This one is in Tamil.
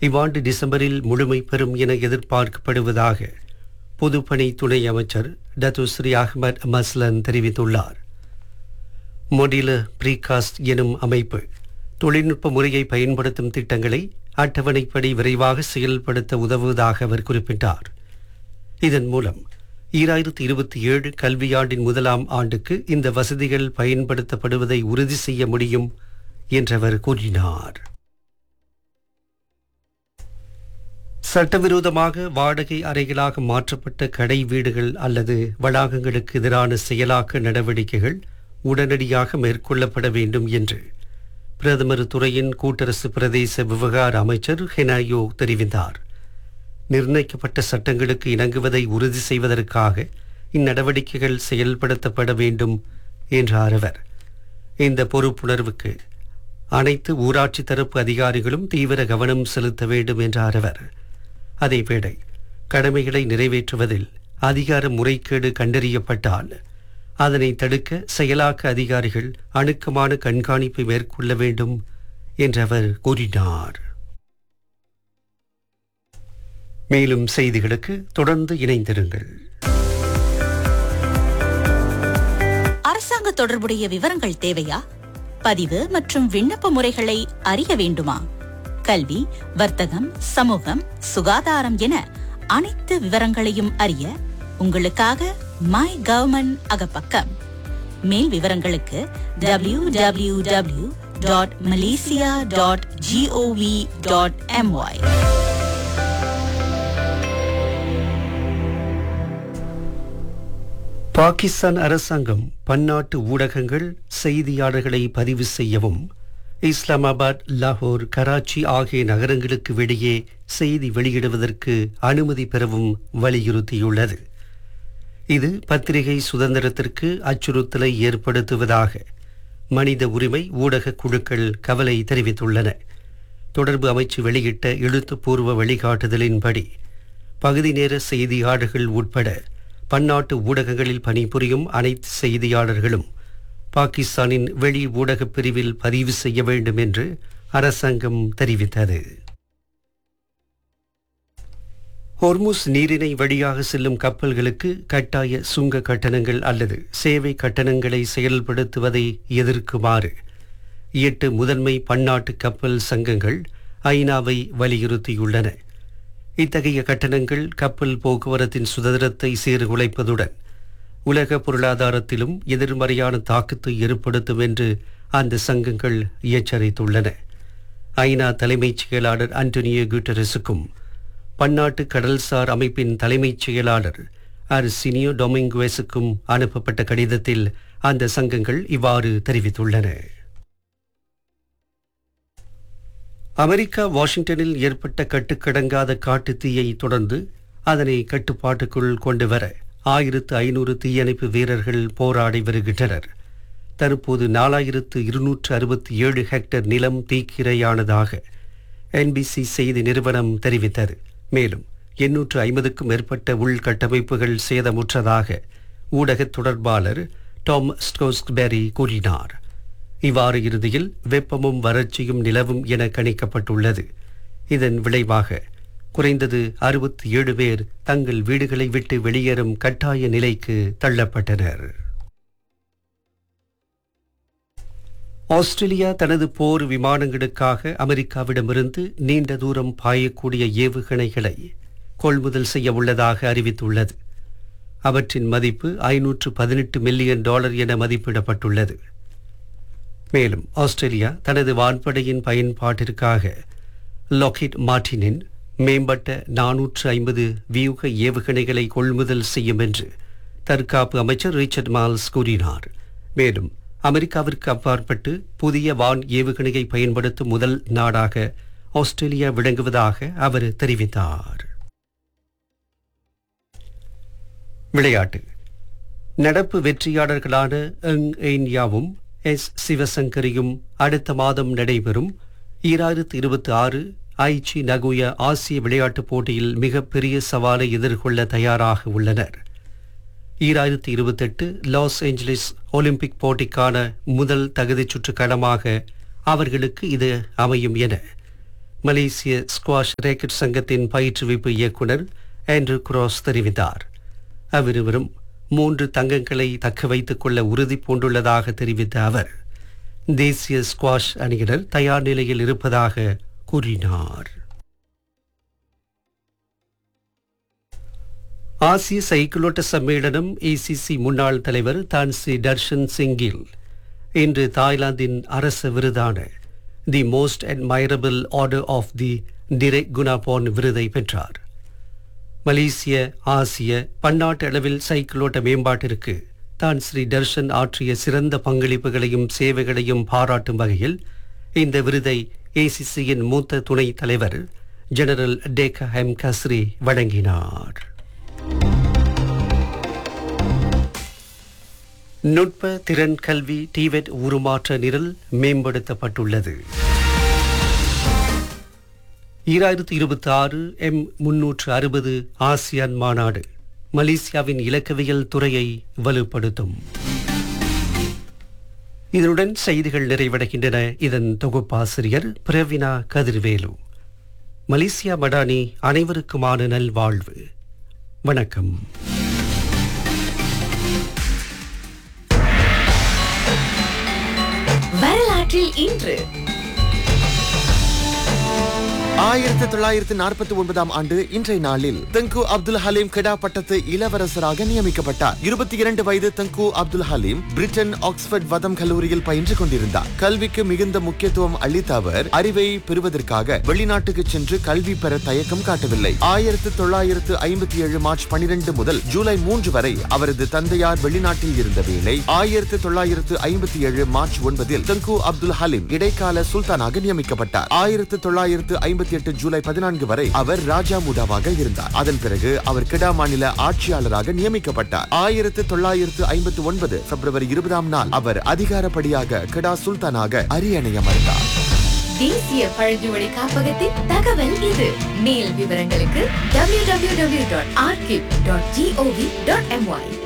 இவ்வாண்டு டிசம்பரில் முழுமை பெறும் என எதிர்பார்க்கப்படுவதாக பொதுப்பணி துணை அமைச்சர் டத்துஸ்ரீ அஹ்மத் மஸ்லன் தெரிவித்துள்ளார் மொடில ப்ரீகாஸ்ட் எனும் அமைப்பு தொழில்நுட்ப முறையை பயன்படுத்தும் திட்டங்களை அட்டவணைப்படி விரைவாக செயல்படுத்த உதவுவதாக அவர் குறிப்பிட்டார் இதன் மூலம் ஈராயிரத்தி இருபத்தி ஏழு கல்வியாண்டின் முதலாம் ஆண்டுக்கு இந்த வசதிகள் பயன்படுத்தப்படுவதை உறுதி செய்ய முடியும் என்றவர் கூறினார் சட்டவிரோதமாக வாடகை அறைகளாக மாற்றப்பட்ட கடை வீடுகள் அல்லது வளாகங்களுக்கு எதிரான செயலாக்க நடவடிக்கைகள் உடனடியாக மேற்கொள்ளப்பட வேண்டும் என்று பிரதமர் துறையின் கூட்டரசு பிரதேச விவகார அமைச்சர் ஹெனாயோ தெரிவித்தார் நிர்ணயிக்கப்பட்ட சட்டங்களுக்கு இணங்குவதை உறுதி செய்வதற்காக இந்நடவடிக்கைகள் செயல்படுத்தப்பட வேண்டும் என்றார் அவர் இந்த பொறுப்புணர்வுக்கு அனைத்து ஊராட்சி தரப்பு அதிகாரிகளும் தீவிர கவனம் செலுத்த வேண்டும் என்றார் அவர் அதேவேளை கடமைகளை நிறைவேற்றுவதில் அதிகார முறைகேடு கண்டறியப்பட்டால் அதனை தடுக்க செயலாக்க அதிகாரிகள் அணுக்கமான கண்காணிப்பை மேற்கொள்ள வேண்டும் என்று அவர் கூறினார் மேலும் செய்திகளுக்கு தொடர்ந்து இணைந்திருங்கள் அரசாங்க தொடர்புடைய விவரங்கள் தேவையா பதிவு மற்றும் விண்ணப்ப முறைகளை அறிய வேண்டுமா கல்வி வர்த்தகம் சமூகம் சுகாதாரம் என அனைத்து விவரங்களையும் அறிய உங்களுக்காக மை கவர்மெண்ட் அகப்பக்கம் மேல் விவரங்களுக்கு W W W dot Malaysia dot G O V dot M Y Pakistan அரசாங்கம் பன்னாட்டு ஊடகங்கள் செய்தியாளர்களை பதிவு செய்யவும் இஸ்லாமாபாத் லாகூர் கராச்சி ஆகிய நகரங்களுக்கு வெளியே செய்தி வெளியிடுவதற்கு அனுமதி பெறவும் வலியுறுத்தியுள்ளது இது பத்திரிகை சுதந்திரத்திற்கு அச்சுறுத்தலை ஏற்படுத்துவதாக மனித உரிமை ஊடக குழுக்கள் கவலை தெரிவித்துள்ளன தொடர்பு அமைச்சு வெளியிட்ட எழுத்துப்பூர்வ வழிகாட்டுதலின்படி பகுதி நேர செய்தியாளர்கள் உட்பட பன்னாட்டு ஊடகங்களில் பணிபுரியும் அனைத்து செய்தியாளர்களும் பாகிஸ்தானின் வெளி ஊடகப் பிரிவில் பதிவு செய்ய வேண்டும் என்று அரசாங்கம் தெரிவித்தது ஹொர்முஸ் நீரிணை வழியாக செல்லும் கப்பல்களுக்கு கட்டாய சுங்க கட்டணங்கள் அல்லது சேவை கட்டணங்களை செயல்படுத்துவதை எதிர்க்குமாறு எட்டு முதன்மை பன்னாட்டு கப்பல் சங்கங்கள் ஐநாவை வலியுறுத்தியுள்ளன இத்தகைய கட்டணங்கள் கப்பல் போக்குவரத்தின் சுதந்திரத்தை சீர்குலைப்பதுடன் உலக பொருளாதாரத்திலும் எதிர்மறையான தாக்கத்தை ஏற்படுத்தும் என்று அந்த சங்கங்கள் எச்சரித்துள்ளன ஐநா தலைமைச் செயலாளர் அன்டோனியோ குட்டரஸுக்கும் பன்னாட்டு கடல்சார் அமைப்பின் தலைமைச் செயலாளர் அர்சினியோ டொமிங்குவேஸுக்கும் அனுப்பப்பட்ட கடிதத்தில் அந்த சங்கங்கள் இவ்வாறு தெரிவித்துள்ளன அமெரிக்கா வாஷிங்டனில் ஏற்பட்ட கட்டுக்கடங்காத காட்டுத் தீயை தொடர்ந்து அதனை கட்டுப்பாட்டுக்குள் கொண்டு வர ஆயிரத்து ஐநூறு தீயணைப்பு வீரர்கள் போராடி வருகின்றனர் தற்போது நாலாயிரத்து இருநூற்று அறுபத்தி ஏழு ஹெக்டர் நிலம் தீக்கிரையானதாக என்பிசி செய்தி நிறுவனம் தெரிவித்தது மேலும் எண்ணூற்று ஐம்பதுக்கும் மேற்பட்ட உள்கட்டமைப்புகள் சேதமுற்றதாக ஊடக தொடர்பாளர் டாம் ஸ்டோஸ்பெரி கூறினார் இவ்வாறு இறுதியில் வெப்பமும் வறட்சியும் நிலவும் என கணிக்கப்பட்டுள்ளது இதன் விளைவாக குறைந்தது அறுபத்தி ஏழு பேர் தங்கள் வீடுகளை விட்டு வெளியேறும் கட்டாய நிலைக்கு தள்ளப்பட்டனர் ஆஸ்திரேலியா தனது போர் விமானங்களுக்காக அமெரிக்காவிடமிருந்து நீண்ட தூரம் பாயக்கூடிய ஏவுகணைகளை கொள்முதல் செய்ய உள்ளதாக அறிவித்துள்ளது அவற்றின் மதிப்பு ஐநூற்று பதினெட்டு மில்லியன் டாலர் என மதிப்பிடப்பட்டுள்ளது மேலும் ஆஸ்திரேலியா தனது வான்படையின் பயன்பாட்டிற்காக லாக்கிட் மார்டினின் மேம்பட்ட நானூற்று ஐம்பது வியூக ஏவுகணைகளை கொள்முதல் செய்யும் என்று தற்காப்பு அமைச்சர் ரிச்சர்ட் மால்ஸ் கூறினார் மேலும் அமெரிக்காவிற்கு அப்பாற்பட்டு புதிய வான் ஏவுகணையை பயன்படுத்தும் முதல் நாடாக ஆஸ்திரேலியா விளங்குவதாக அவர் தெரிவித்தார் விளையாட்டு நடப்பு வெற்றியாளர்களான எங் எய்ன்யாவும் எஸ் சிவசங்கரியும் அடுத்த மாதம் நடைபெறும் ஈராயிரத்து இருபத்தி ஆறு ஐச்சி நகுய ஆசிய விளையாட்டுப் போட்டியில் மிகப்பெரிய சவாலை எதிர்கொள்ள தயாராக உள்ளனர் ஈராயிரத்தி இருபத்தெட்டு லாஸ் ஏஞ்சலிஸ் ஒலிம்பிக் போட்டிக்கான முதல் தகுதிச் சுற்று களமாக அவர்களுக்கு இது அமையும் என மலேசிய ஸ்குவாஷ் ரேக்கெட் சங்கத்தின் பயிற்றுவிப்பு இயக்குனர் ஆண்ட்ரூ குராஸ் தெரிவித்தார் அவ்விருவரும் மூன்று தங்கங்களை தக்க வைத்துக் கொள்ள உறுதி பூண்டுள்ளதாக தெரிவித்த அவர் தேசிய ஸ்குவாஷ் அணியினர் தயார் நிலையில் இருப்பதாக கூறினார் ஆசிய சைக்கிளோட்ட சம்மேளனம் ஏசிசி முன்னாள் தலைவர் தான்சி தர்ஷன் சிங்கில் இன்று தாய்லாந்தின் அரச விருதான the most admirable order of the Direk Gunabhorn விருதை பெற்றார் மலேசிய ஆசிய பன்னாட்டு அளவில் சைக்கிளோட்ட மேம்பாட்டிற்கு தான் ஸ்ரீ தர்ஷன் ஆற்றிய சிறந்த பங்களிப்புகளையும் சேவைகளையும் பாராட்டும் வகையில் இந்த விருதை ஏசிசியின் மூத்த துணைத் தலைவர் ஜெனரல் டேகா ஹெம் கஸ்ரி வழங்கினார் நுட்ப திறன் கல்வி டிவெட் உருமாற்ற நிரல் மேம்படுத்தப்பட்டுள்ளது ஈராயிரத்து இருபத்தி ஆறு எம் முன்னூற்று அறுபது ஆசியான் மாநாடு மலேசியாவின் இலக்கவியல் துறையை வலுப்படுத்தும் இதனுடன் செய்திகள் நிறைவடைகின்றன இதன் தொகுப்பாசிரியர் பிரவினா கதிர்வேலு மலேசியா மடானி அனைவருக்குமான நல்வாழ்வு வணக்கம் வரலாற்றில் இன்று ஆயிரத்தி தொள்ளாயிரத்தி நாற்பத்தி ஒன்பதாம் ஆண்டு இன்றைய நாளில் தங்கு அப்துல் ஹலீம் கெடா பட்டத்து இளவரசராக நியமிக்கப்பட்டார் இருபத்தி இரண்டு வயது தங்கு அப்துல் ஹலீம் பிரிட்டன் ஆக்ஸ்போர்ட் வதம் கல்லூரியில் பயின்று கொண்டிருந்தார் கல்விக்கு மிகுந்த முக்கியத்துவம் அளித்த அவர் அறிவை பெறுவதற்காக வெளிநாட்டுக்கு சென்று கல்வி பெற தயக்கம் காட்டவில்லை ஆயிரத்தி தொள்ளாயிரத்து ஐம்பத்தி ஏழு மார்ச் பனிரெண்டு முதல் ஜூலை மூன்று வரை அவரது தந்தையார் வெளிநாட்டில் இருந்த வேளை ஆயிரத்தி தொள்ளாயிரத்து ஐம்பத்தி ஏழு மார்ச் ஒன்பதில் தங்கு அப்துல் ஹலீம் இடைக்கால சுல்தானாக நியமிக்கப்பட்டார் ஆயிரத்தி தொள்ளாயிரத்து ஐம்பத்தி எட்டு ஜூலை பதினான்கு வரை அவர் ராஜா முடாவாக இருந்தார் அதன் பிறகு அவர் கிடா மாநில ஆட்சியாளராக நியமிக்கப்பட்டார் ஆயிரத்தி தொள்ளாயிரத்து ஐம்பத்தி ஒன்பது பிப்ரவரி இருபதாம் நாள் அவர் அதிகாரப்படியாக கிடா சுல்தானாக அரியணையமர்ந்தார் தேசிய பழங்குமொழி காப்பகத்தின் தகவல் இது மேல் விவரங்களுக்கு www.archive.gov.my